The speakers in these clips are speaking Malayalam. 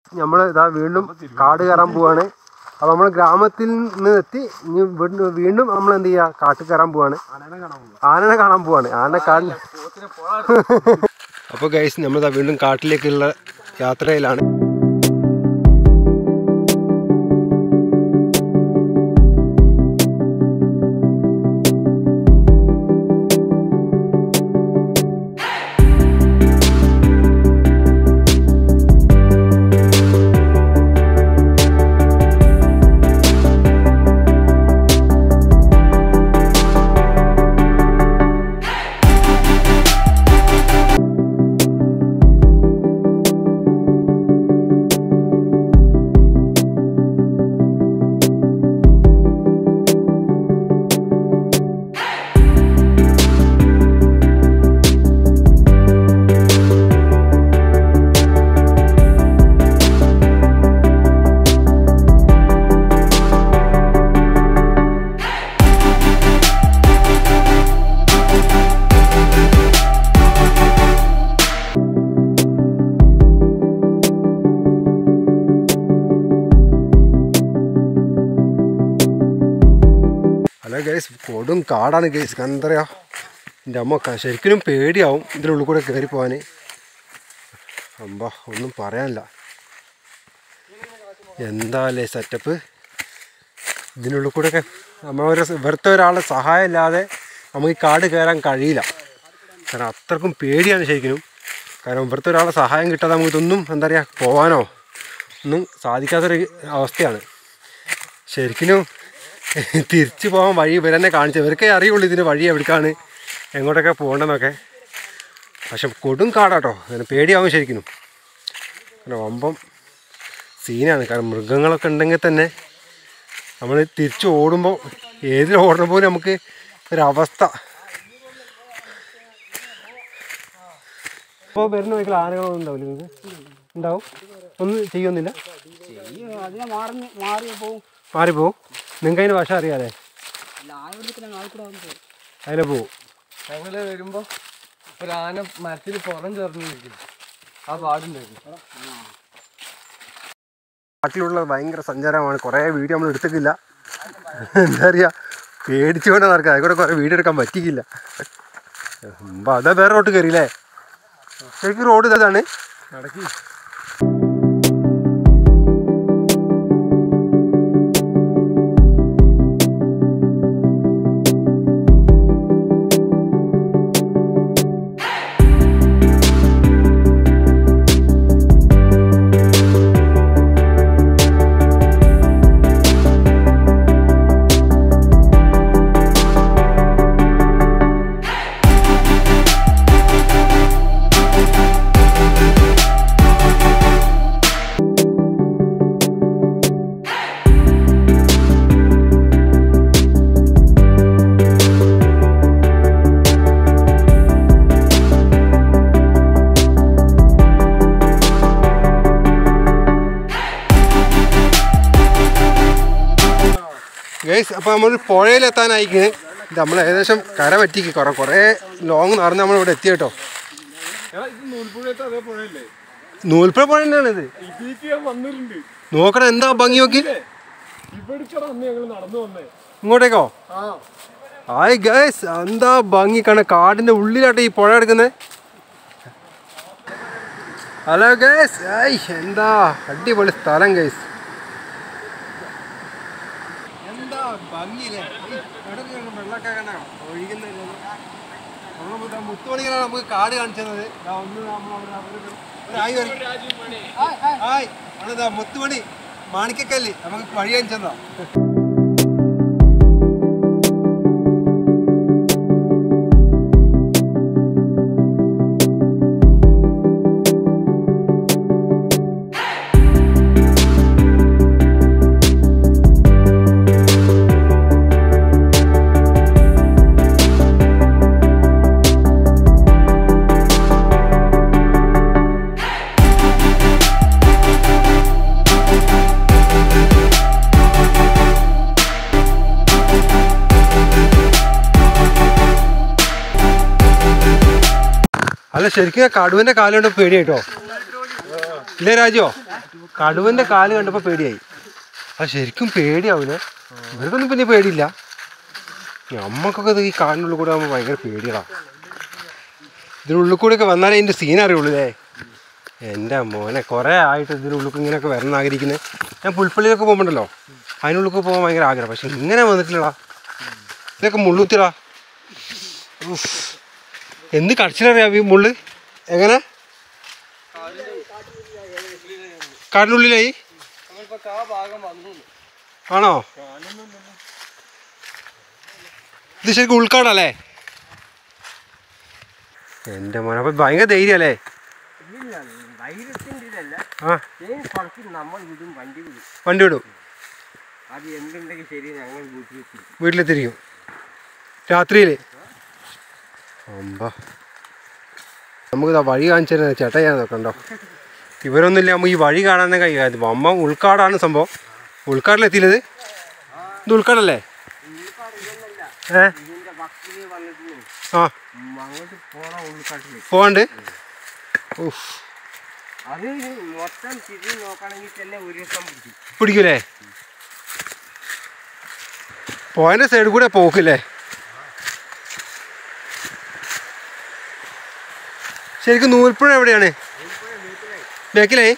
നമ്മൾ ഇതാ വീണ്ടും കാട് കയറാൻ പോവാണ് അപ്പോൾ നമ്മൾ ഗ്രാമത്തിൽ നിന്ന് എത്തി ഇനി വീണ്ടും വീണ്ടും നമ്മൾ എന്ത് ചെയ്യുക കാട്ടിൽ കയറാൻ പോവാണ് ആനനെ കാണാൻ പോവാണ് ആന കാടിൽ അപ്പോൾ ഗൈസ് നമ്മളിതാ വീണ്ടും കാട്ടിലേക്കുള്ള യാത്രയിലാണ് ഹലോ ഗൈസ് കൊടും കാടാണ് ഗൈസ് എന്താ പറയുക എൻ്റെ അമ്മ ക- ശരിക്കും പേടിയാവും ഇതിനുള്ളിൽ കൂടെ കയറി പോകാൻ അമ്പ ഒന്നും പറയാനില്ല എന്താ അല്ലേ സെറ്റപ്പ് ഇതിനുള്ളിൽ കൂടെ ഒക്കെ നമ്മളൊരു വെറുതെ ഒരാളുടെ സഹായം ഇല്ലാതെ നമുക്ക് ഈ കാട് കയറാൻ കഴിയില്ല കാരണം അത്രക്കും പേടിയാണ് ശരിക്കും കാരണം വെറുതെ ഒരാളുടെ സഹായം കിട്ടാതെ നമുക്ക് ഇതൊന്നും എന്താ പറയുക പോകാനോ ഒന്നും സാധിക്കാത്തൊരു അവസ്ഥയാണ് ശരിക്കും തിരിച്ചു പോകാൻ വഴി ഇവർ തന്നെ കാണിച്ചു ഇവർക്കേ അറിയുള്ളൂ ഇതിന് വഴി എവിടേക്കാണ് എങ്ങോട്ടൊക്കെ പോകണമെന്നൊക്കെ പക്ഷെ കൊടും കാടാട്ടോ അങ്ങനെ പേടിയാവും ശരിക്കും കാരണം വമ്പം സീനാണ് കാരണം മൃഗങ്ങളൊക്കെ ഉണ്ടെങ്കിൽ തന്നെ നമ്മൾ തിരിച്ച് ഓടുമ്പോൾ ഏതിൽ ഓടണ പോലും നമുക്ക് ഒരവസ്ഥ ഇപ്പോൾ വരുന്ന വഴികൾ ആനകളൊന്നും ഉണ്ടാവില്ല നിങ്ങൾക്ക് ഉണ്ടാവും ഒന്നും ചെയ്യൊന്നുമില്ല അതിനെ മാറി മാറി പോവും മാറിപ്പോവും നിങ്ങൾക്ക് അതിന് ഭാഷ അറിയാതെ അല്ല ആ ഇവിടെ ആൾക്കൂടെ വന്ന് പോകും അതിലെ പോവും ഞങ്ങള് വരുമ്പോ ഒരു ആന മരത്തിൽ പുറം ചേർന്നിരിക്കും ആ പാടുണ്ടായിരുന്നു കാട്ടിലുള്ള ഭയങ്കര സഞ്ചാരമാണ് കുറേ വീഡിയോ നമ്മൾ എടുത്തിട്ടില്ല എന്താ പറയുക പേടിച്ചുകൊണ്ട് നടക്കുക അതുകൂടെ കുറേ വീഡിയോ എടുക്കാൻ പറ്റിയില്ല അപ്പം അതാ വേറെ റോട്ട് കയറിയില്ലേ ശരിക്കും റോഡ് ഇതാണ് നടക്കി ഗൈസ് അപ്പോൾ നമ്മൾ പുഴയിലെത്താനായിക്കണ് ഇത് നമ്മൾ ഏകദേശം കര പറ്റിക്ക് കുറേ കുറേ ലോങ് നടന്ന് നമ്മൾ ഇവിടെ എത്തി കേട്ടോ നൂൽപ്പുഴത്തെ അതേ പുഴയല്ലേ നൂൽപ്പുഴ പുഴ തന്നെയാണ് ഇത് ഇതിലേക്ക് ഞാൻ വന്നിട്ടുണ്ട് നോക്കണം എന്താ ഭംഗി നോക്കി ഇവിടേക്കാണ് അന്ന് ഞങ്ങൾ നടന്നു വന്നേ ഇങ്ങോട്ടേക്കോ ആ ആയി ഗൈസ് എന്താ ഭംഗി കാണാൻ കാടിന്റെ ഉള്ളിലാട്ടെ ഈ പുഴ എടുക്കുന്നത് ഹലോ ഗൈസ് ഐ എന്താ അടിപൊളി സ്ഥലം ഗൈസ് എന്താ ഭംഗിയില്ലേ വെള്ളമൊക്കെ കാണാ ഒഴുകുന്ന മുത്തുമണികളാണ് നമുക്ക് കാട് കാണിച്ചത് ദാ ഒന്ന് നമ്മൾ അവിടെ അവര് ഒരു ആയി വരും. ഹായ് അവിടെതാ മുത്തുമണി മാണിക്കക്കല്ല് നമുക്ക് വഴി കാണിച്ചതാ അല്ല ശരിക്കും ആ കടുവന്റെ കാലുകൊണ്ട് പേടി കേട്ടോ ഇല്ലേ രാജോ കടുവന്റെ കാല് കണ്ടപ്പോൾ പേടിയായി അത് ശരിക്കും പേടിയാവില്ല ഇവർക്കൊന്നും പിന്നെ പേടിയില്ല നമ്മക്കൊക്കെ ഇത് ഈ കാടിനുള്ളിൽ കൂടെ ആകുമ്പോൾ ഭയങ്കര പേടിയടാ ഇതിനുള്ളിൽ കൂടെ ഒക്കെ വന്നാലേ ഇതിൻ്റെ സീൻ അറിയുള്ളൂല്ലേ എൻ്റെ മോനെ കുറേ ആയിട്ട് ഇതിനുള്ളിൽ ഇങ്ങനെയൊക്കെ വരണം ആഗ്രഹിക്കുന്നത് ഞാൻ പുൽപ്പള്ളിയിലൊക്കെ പോകുമ്പോണ്ടല്ലോ അതിനുള്ളിൽ പോകാൻ ഭയങ്കര ആഗ്രഹം പക്ഷെ ഇങ്ങനെ വന്നിട്ടില്ലടാ ഇതൊക്കെ മുള്ളുത്തിടാ ഉഫ്. എന്ത് കടിച്ചിലറിയാം ഈ മുള്ള് എങ്ങനെ കാടിനുള്ളിലായി നമ്മളിപ്പോ ആ ഭാഗം വന്നു ആണോ ഇത് ശരിക്കും ഉൾക്കാടല്ലേ എൻ്റെ മോനെ അപ്പൊ ഭയങ്കര ധൈര്യമല്ലേ ഇല്ല ധൈര്യത്തിന്റെ ഇതല്ല ആ ചെയിൻ കുറച്ച് നമ്മൾ വിടും വണ്ടി വിടും വണ്ടി വിടും അത് എന്തുണ്ടെങ്കിൽ ശരി ഞങ്ങൾ വീട്ടിലെത്തി വീട്ടിലെത്തിരിക്കും രാത്രിയിൽ അമ്പ നമുക്ക് വഴി കാണിച്ചു തരുന്നത് ചേട്ടാ ഞാൻ നോക്കണ്ടോ ഇവരൊന്നുമില്ല നമുക്ക് ഈ വഴി കാണാൻ കഴിയാത് അമ്മ ഉൾക്കാടാണ് സംഭവം ഉൾക്കാടിലെത്തിയില്ലത് ഇത് ഉൾക്കാടല്ലേ ഏ ഇതിന്റെ ഭക്തിയിൽ വന്നിട്ട് ആ അങ്ങോട്ട് പോണ ഉൾക്കാട്ടില് പോവാണ്ട് ഉഫ് അത് മൊത്തം തിരിഞ്ഞ് നോക്കണമെങ്കിൽ തന്നെ ഒരു ദിവസം പിടിക്കും പിടിക്കൂലേ പോയതിൻ്റെ സൈഡിൽ കൂടെ പോക്കില്ലേ ശരിക്കും നൂൽപ്പുഴ എവിടെയാണ് ബേക്കിലേ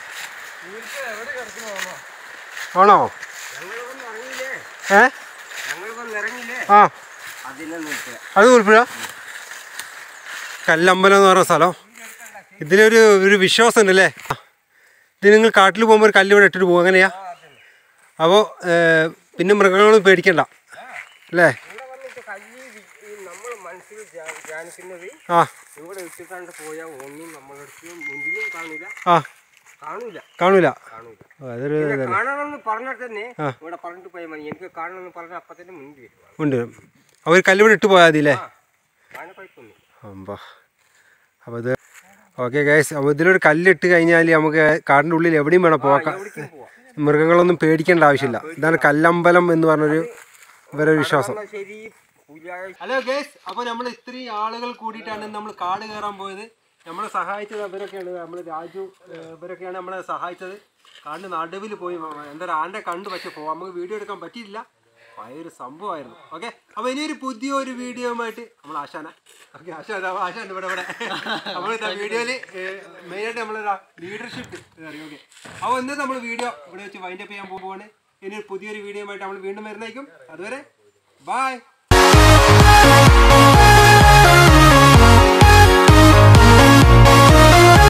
ആണോ ഞങ്ങളൊന്നും ഇറങ്ങിയില്ലേ ഏ ഞങ്ങൾക്കൊന്നും ഇറങ്ങിയില്ലേ ആ അതിനെ നോക്കുക അത് നൂൽപ്പുഴ കല്ലമ്പലം എന്ന് പറഞ്ഞ സ്ഥലം ഇതിലൊരു ഒരു വിശ്വാസം ഉണ്ടല്ലേ ഇത് നിങ്ങൾ കാട്ടിൽ പോകുമ്പോൾ ഒരു കല്ല് ഇവിടെ ഇട്ടിട്ട് പോകും അങ്ങനെയാ അപ്പോൾ പിന്നെ മൃഗങ്ങളൊന്നും പേടിക്കണ്ട അല്ലേ ഇവിടെ വന്നിട്ട് കല്ല് നമ്മൾ മനസ്സിൽ ധ്യാനിക്കുന്നത് ആ ഇവിടെ ഇട്ടിട്ടാണ്ട് പോയാൽ ഒന്നും നമ്മളടുത്ത് മുന്നിലും കാണില്ല ആ കാണൂല കാണൂല കാണൂല ഓ, അതൊരു പിന്നെ കാണണമെന്ന് പറഞ്ഞാൽ തന്നെ ആ. ഇവിടെ പറഞ്ഞിട്ട് പോയാൽ മതി എനിക്ക് കാണണമെന്ന് പറഞ്ഞാൽ അപ്പം തന്നെ മുന്നിൽ വരും ഉണ്ട് അവർ കല്ലുവിടെ ഇട്ട് പോയാൽ മതി അല്ലേ കാണാൻ കുഴപ്പമൊന്നുമില്ല അമ്പോ അപ്പോൾ ഇത് ഓക്കെ ഗൈസ് അപ്പോൾ ഇതിലൊരു കല്ലിട്ട് കഴിഞ്ഞാൽ നമുക്ക് കാടിൻ്റെ ഉള്ളിൽ എവിടെയും വേണം പോക്കാം എവിടേക്കും പോവാം മൃഗങ്ങളൊന്നും പേടിക്കേണ്ട ആവശ്യമില്ല ഇതാണ് കല്ലമ്പലം എന്ന് പറഞ്ഞൊരു ഇവരൊരു വിശ്വാസം എന്നാ ശരി പുലിയായ ഹലോ ഗേസ് അപ്പോൾ നമ്മൾ ഇത്രയും ആളുകൾ കൂടിയിട്ടാണ് നമ്മൾ കാട് കയറാൻ പോയത് നമ്മളെ സഹായിച്ചത് ഇവരൊക്കെയാണ് നമ്മൾ രാജു ഏഹ്, ഇവരൊക്കെയാണ് നമ്മളെ സഹായിച്ചത് കാടിന് നടുവിൽ പോയി എന്താ പറയുക ആൻ്റെ കണ്ട് പക്ഷെ പോകാൻ നമുക്ക് വീഡിയോ എടുക്കാൻ പറ്റിയില്ല ഭയങ്കര സംഭവമായിരുന്നു ഓക്കെ അപ്പോൾ ഇനിയൊരു പുതിയൊരു വീഡിയോയുമായിട്ട് നമ്മൾ ആശാന ഓക്കെ ആശാന ആശാൻ ഇവിടെ ഇവിടെ നമ്മൾ വീഡിയോയിൽ മെയിനായിട്ട് നമ്മളൊരു ലീഡർഷിപ്പ് അറിയാം ഓക്കെ അപ്പോൾ ഇന്നത്തെ നമ്മൾ വീഡിയോ ഇവിടെ വെച്ച് വൈൻഡപ്പ് ചെയ്യാൻ പോവുകയാണ് ഇനി ഒരു പുതിയൊരു വീഡിയോയുമായിട്ട് നമ്മൾ വീണ്ടും വരുന്നതായിരിക്കും അതുവരെ ബൈ